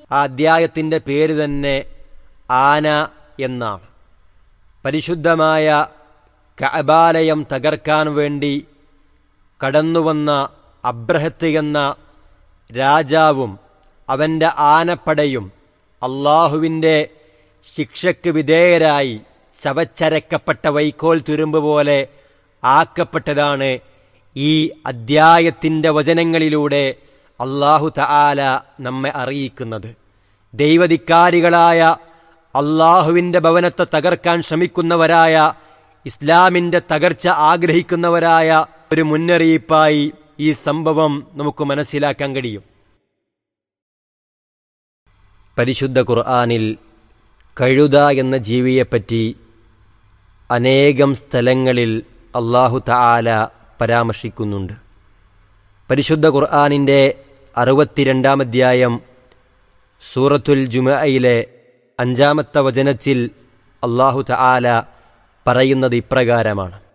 ആ അദ്ധ്യായത്തിൻ്റെ പേര് തന്നെ ആന എന്നാണ് പരിശുദ്ധമായ കഅബാലയം തകർക്കാൻ വേണ്ടി കടന്നുവന്ന അബ്രഹത്ത് എന്ന രാജാവും അവൻ്റെ ആനപ്പടയും അള്ളാഹുവിൻ്റെ ശിക്ഷയ്ക്ക് വിധേയരായി ചവച്ചരക്കപ്പെട്ട വൈക്കോൽ തുരുമ്പ് പോലെ ആക്കപ്പെട്ടതാണ് ഈ അദ്ധ്യായത്തിൻ്റെ വചനങ്ങളിലൂടെ അള്ളാഹു തആല നമ്മെ അറിയിക്കുന്നത് ദൈവധിക്കാരികളായ അള്ളാഹുവിൻ്റെ ഭവനത്തെ തകർക്കാൻ ശ്രമിക്കുന്നവരായ ഇസ്ലാമിൻ്റെ തകർച്ച ആഗ്രഹിക്കുന്നവരായ ഒരു മുന്നറിയിപ്പായി ഈ സംഭവം നമുക്ക് മനസ്സിലാക്കാൻ കഴിയും പരിശുദ്ധ ഖുർആാനിൽ കഴുത എന്ന ജീവിയെപ്പറ്റി അനേകം സ്ഥലങ്ങളിൽ അള്ളാഹു തആല പരാമർശിക്കുന്നുണ്ട് പരിശുദ്ധ ഖുർആാനിൻ്റെ അറുപത്തിരണ്ടാം അധ്യായം സൂറത്തുൽ ജുമയിലെ അഞ്ചാമത്തെ വചനത്തിൽ അള്ളാഹു തആല പറയുന്നത് ഇപ്രകാരമാണ്